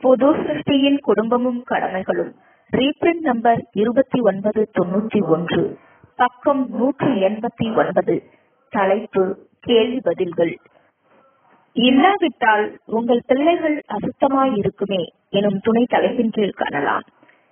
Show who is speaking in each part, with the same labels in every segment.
Speaker 1: புது சிருஷ்டியின் குடும்பமும் கடமைகளும் reprint number இருபத்தி ஒன்பது தொண்ணூத்தி ஒன்று பக்கம் நூற்றி எண்பத்தி ஒன்பது தலைப்பு கேள்வி பதில்கள் இல்லாவிட்டால் உங்கள் பிள்ளைகள் அசுத்தமாய் இருக்குமே எனும் துணை தலைப்பின் கீழ் காணலாம்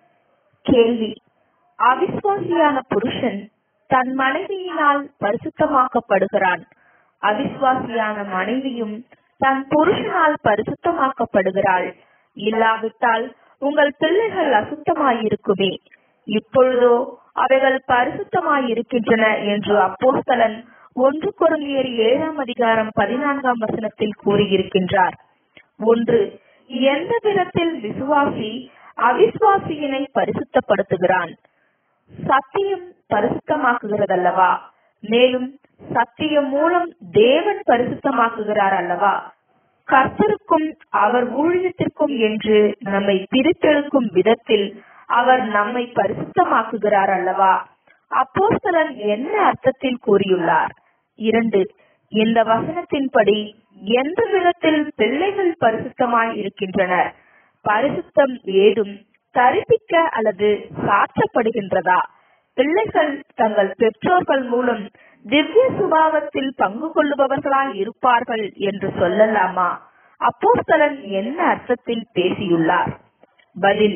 Speaker 1: கேள்வி அவிஸ்வாசியான புருஷன் தன் மனைவியினால் பரிசுத்தமாக்கப்படுகிறான் அவிஸ்வாசியான மனைவியும் தன் புருஷனால் பரிசுத்தமாக்கப்படுகிறாள் இல்லாவிட்டால் உங்கள் பிள்ளைகள் அசுத்தமாயிருக்குமே இப்பொழுதோ அவைகள் பரிசுத்தமாயிருக்கின்றன என்று அப்போஸ்தலன் ஒன்று குரலியர் ஏழாம் அதிகாரம் பதினான்காம் வசனத்தில் கூறியிருக்கின்றார் ஒன்று எந்த விதத்தில் விசுவாசி அவிசுவாசியினை பரிசுத்தப்படுத்துகிறான் சத்தியம் பரிசுத்தமாக்குகிறதல்லவா மேலும் சத்தியம் மூலம் தேவன் பரிசுத்தமாக்குகிறார் அல்லவா கர்த்தருக்கும் அவர் ஊழியத்திற்கும் என்று நம்மை பிரித்தெடுக்கும் விதத்தில் அவர் நம்மை பரிசுத்தமாக்குகிறார் அல்லவா அப்போஸ்தலன் என்ன அர்த்தத்தில் கூறியுள்ளார் இரண்டு இந்த வசனத்தின்படி எந்த விதத்தில் பிள்ளைகள் பரிசுத்தமாய் இருக்கின்றனர் பரிசுத்தம் ஏதும் தரிப்பிக்க அல்லது சாற்றப்படுகின்றதா பிள்ளைகள் தங்கள் பெற்றோர்கள் மூலம் திவ்ய சுபாவத்தில் பங்கு கொள்ளுபவர்களாய் இருப்பார்கள் என்று சொல்லலாமா அப்போஸ்தலன் என்ன அர்த்தத்தில் பேசியுள்ளார் பதில்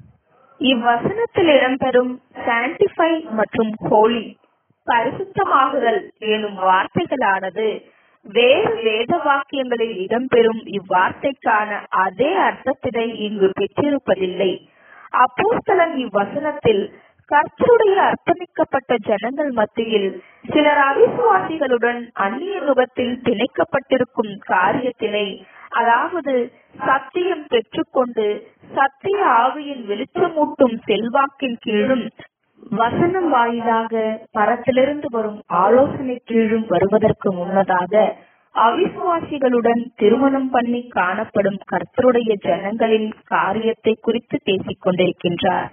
Speaker 1: இவ்வசனத்தில் இடம்பெறும் சாண்டிஃபை மற்றும் ஹோலி பரிசுத்தமாகுதல் எனும் வார்த்தைகளானது வேறு வேத வாக்கியங்களில் இடம்பெறும் இவ்வார்த்தைக்கான அதே அர்த்தத்தினை இங்கு பெற்றிருப்பதில்லை அப்போஸ்தலன் இவ்வசனத்தில் கர்த்தருடைய அர்ப்பணிக்கப்பட்ட ஜனங்கள் மத்தியில் சிலர் அவிசுவாசிகளுடன் அந்நிய நுகத்தில் பிணைக்கப்பட்டிருக்கும் காரியத்தினை அதாவது சத்தியம் பெற்றுக்கொண்டு சத்திய ஆவியின் வெளிச்சமூட்டும் செல்வாக்கின் கீழும் வசனம் வாயிலாக பரத்திலிருந்து வரும் ஆலோசனை கீழும் வருவதற்கு முன்னதாக அவிசுவாசிகளுடன் திருமணம் பண்ணி காணப்படும் கர்த்தருடைய ஜனங்களின் காரியத்தை குறித்து பேசிக் கொண்டிருக்கின்றார்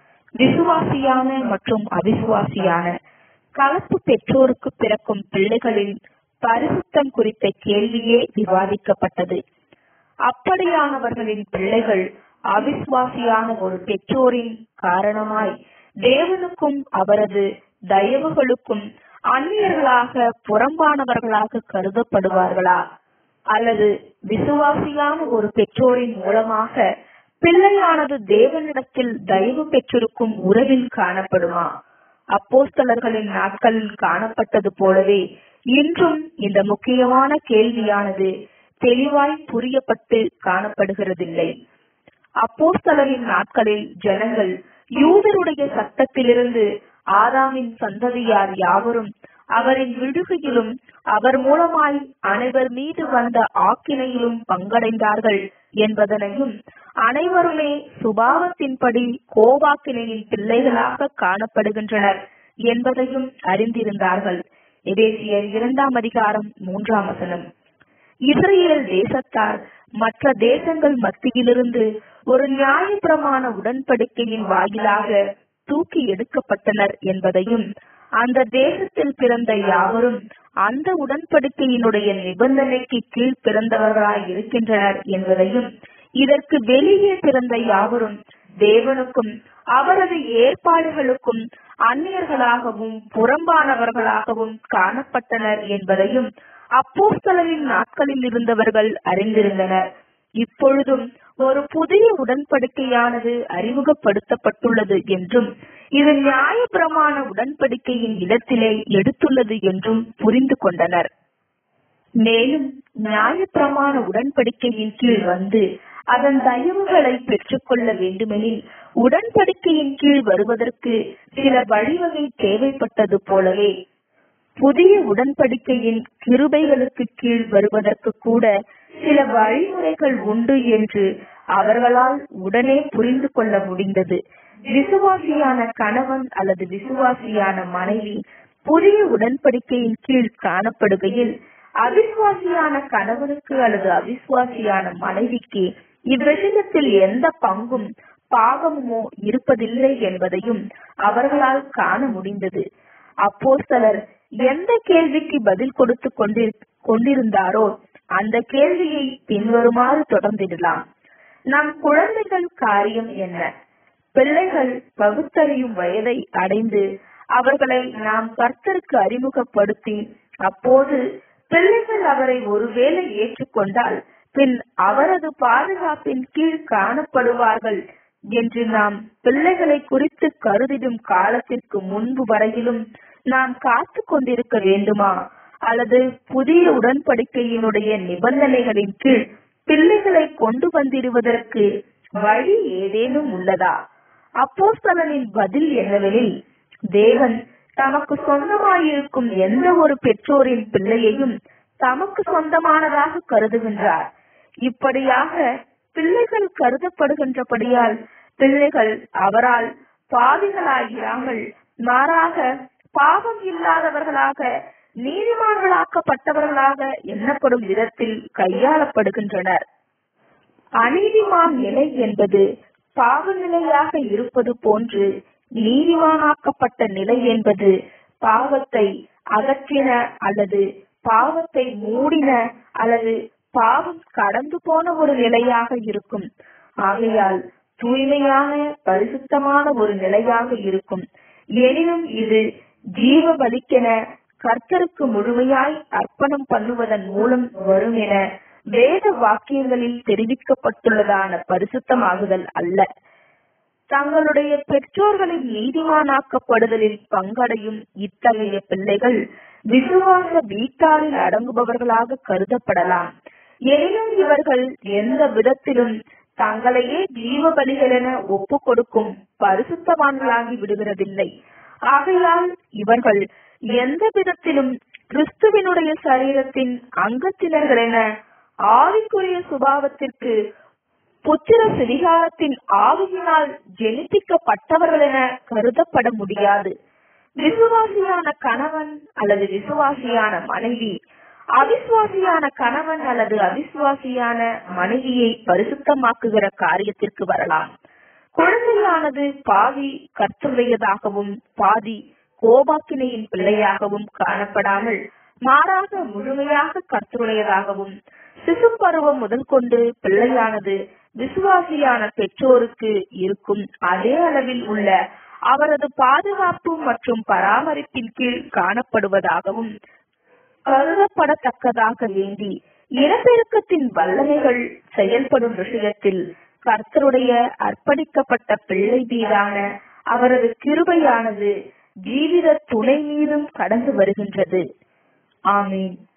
Speaker 1: விசுவாசியான மற்றும் அவிசுவாசியான கலப்பு பெற்றோருக்கு பிறக்கும் பிள்ளைகளின் பரிசுத்தம் குறித்த கேள்வியே விவாதிக்கப்பட்டது அப்படியானவர்களின் பிள்ளைகள் அவிசுவாசியான ஒரு பெற்றோரின் காரணமாய் தேவனுக்கும் அவரது தயவுகளுக்கும் அந்நியர்களாக புறம்பானவர்களாக கருதப்படுவார்களா அல்லது விசுவாசியான ஒரு பெற்றோரின் மூலமாக பிள்ளையானது தேவனிடத்தில் தயவு பெற்றிருக்கும் உறவில் காணப்படுமா அப்போஸ்தலர்களின் நாட்களில் காணப்பட்டது போலவே இன்றும் இந்த முக்கியமான கேள்வியானது தெளிவாய் புரியப்பட்டு காணப்படுகிறதில்லை அப்போஸ்தலரின் நாட்களில் ஜனங்கள் யூதருடைய சட்டத்திலிருந்து ஆதாமின் சந்ததியார் யாவரும் அவரின் விடுகையிலும் அவர் மூலமாய் அனைவர் மீது வந்த ஆக்கினையிலும் பங்கடைந்தார்கள் என்பதனையும் அனைவருமே சுபாவத்தின்படி கோபாக்கினையின் பிள்ளைகளாக காணப்படுகின்றனர் என்பதையும் அறிந்திருந்தார்கள் எதேசியர் இரண்டாம் அதிகாரம் மூன்றாம் வசனம் இஸ்ரேல் தேசத்தார் மற்ற தேசங்கள் மத்தியிலிருந்து ஒரு நியாயப்பிரமாண உடன்படிக்கையின் வாயிலாக தூக்கி எடுக்கப்பட்டனர் என்பதையும் அந்த தேசத்தில் பிறந்த யாவரும் அந்த உடன்படிக்கையினுடைய நிபந்தனைக்கு கீழ் பிறந்தவர்களாய் இருக்கின்றனர் என்பதையும் இதற்கு வெளியே பிறந்த யாவரும் தேவனுக்கும் அவரது ஏற்பாடுகளுக்கும் அந்நியர்களாகவும் புறம்பானவர்களாகவும் காணப்பட்டனர் என்பதையும் அப்போஸ்தலரின் நாட்களில் இருந்தவர்கள் அறிந்திருந்தனர் இப்பொழுதும் ஒரு புதிய உடன்படிக்கையானது அறிமுகப்படுத்தப்பட்டுள்ளது என்றும் இது நியாயப்பிரமாண உடன்படிக்கையின் இடத்திலே எடுத்துள்ளது என்றும் புரிந்து கொண்டனர் மேலும் நியாயப்பிரமாண உடன்படிக்கையின் கீழ் வந்து அதன் தயவுகளை பெற்றுக்கொள்ள வேண்டுமெனில் உடன்படிக்கையின் கீழ் வருவதற்கு சில வழிவகை தேவைப்பட்டது போலவே புதிய உடன்படிக்கையின் கிருபைகளுக்கு கீழ் வருவதற்கு கூட சில வழிமுறைகள் உண்டு என்று அவர்களால் உடனே புரிந்து கொள்ள முடிந்தது விசுவாசியான கணவன் அல்லது விசுவாசியான மனைவி புதிய உடன்படிக்கையின் கீழ் காணப்படுகையில் அவிசுவாசியான கணவனுக்கு அல்லது அவிசுவாசியான மனைவிக்கு இவ்விஷயத்தில் எந்த பங்கும் பாகமுமோ இருப்பதில்லை என்பதையும் அவர்களால் காண முடிந்தது அப்போஸ்தலர் எந்த கேள்விக்கு பதில் கொடுத்து கொண்டிரு கொண்டிருந்தாரோ அந்த கேள்வியை பின்வருமாறு தொடர்ந்திடலாம் நம் குழந்தைகள் காரியம் என்ன பிள்ளைகள் பகுத்தறியும் வயதை அடைந்து அவர்களை நாம் கர்த்தருக்கு அறிமுகப்படுத்தி அப்போது பிள்ளைகள் அவரை ஒருவேளை ஏற்றுக்கொண்டால் பின் அவரது பாதுகாப்பின் கீழ் காணப்படுவார்கள் என்று நாம் பிள்ளைகளை குறித்து கருதிடும் காலத்திற்கு முன்பு வரையிலும் நாம் காத்து கொண்டிருக்க வேண்டுமா அல்லது புதிய உடன்படிக்கையினுடைய நிபந்தனைகளின் கீழ் பிள்ளைகளை கொண்டு வந்திடுவதற்கு வழி ஏதேனும் உள்ளதா அப்போஸ்தலனின் பதில் என்னவெனில் தேவன் தமக்கு சொந்தமாயிருக்கும் எந்த ஒரு பெற்றோரின் பிள்ளையையும் தமக்கு சொந்தமானதாக கருதுகின்றார் இப்படியாக பிள்ளைகள் கருதப்படுகின்றபடியால் பிள்ளைகள் அவரால் பாவிகளாகிறாமல் மாறாக பாவம் இல்லாதவர்களாக நீதிமான்களாக்கப்பட்டவர்களாக எண்ணப்படும் விதத்தில் கையாளப்படுகின்றனர் அநீதிமான் நிலை என்பது பாவ நிலையாக இருப்பது போன்று நீதிமானாக்கப்பட்ட நிலை என்பது பாவத்தை அகற்றின அல்லது பாவத்தை மூடின அல்லது பாவம் கடந்து போன ஒரு நிலையாக இருக்கும் ஆகையால் தூய்மையான பரிசுத்தமான ஒரு நிலையாக இருக்கும் எனினும் இது ஜீவ பலிக்கென கர்த்தருக்கு முழுமையாய் அர்ப்பணம் பண்ணுவதன் மூலம் வரும் என வேத வாக்கியங்களில் தெரிவிக்கப்பட்டுள்ளதான பரிசுத்தமாகுதல் அல்ல தங்களுடைய பெற்றோர்களின் நீதிமானாக்கப்படுதலில் பங்கடையும் இத்தகைய பிள்ளைகள் விசுவாச வீட்டாரில் அடங்குபவர்களாக கருதப்படலாம் எனினும் இவர்கள் எந்த விதத்திலும் தங்களையே ஜீவ பலிகளென ஒப்பு கொடுக்கும் பரிசுத்தவான்களாகி விடுகிறதில்லை ஆகையால் இவர்கள் எந்த விதத்திலும் கிறிஸ்துவினுடைய சரீரத்தின் அங்கத்தினர்களென ஆவிக்குரிய சுபாவத்திற்கு புத்திர சிதிகாரத்தின் ஆவியினால் ஜெனிப்பிக்கப்பட்டவர்கள் என கருதப்பட முடியாது விசுவாசியான கணவன் அல்லது விசுவாசியான மனைவி அவிசுவாசியான கணவன் அல்லது அவிசுவாசியான மனைவியை பரிசுத்தமாக்குகிற காரியத்திற்கு வரலாம் குழந்தையானது பாதி கர்த்தருடையதாகவும் பாதி கோபாக்கினையின் பிள்ளையாகவும் காணப்படாமல் மாறாக முழுமையாக கர்த்தருடையதாகவும் சிசு பருவம் முதல் கொண்டு பிள்ளையானது விசுவாசியான பெற்றோருக்கு இருக்கும் அதே அளவில் உள்ள அவரது பாதுகாப்பு மற்றும் பராமரிப்பின் கீழ் காணப்படுவதாகவும் கருதப்படத்தக்கதாக வேண்டி இனப்பெருக்கத்தின் வல்லமைகள் செயல்படும் விஷயத்தில் கர்த்தருடைய அர்ப்பணிக்கப்பட்ட பிள்ளை மீதான அவரது கிருபையானது ஜீவித துணை மீதும் கடந்து வருகின்றது ஆமீன்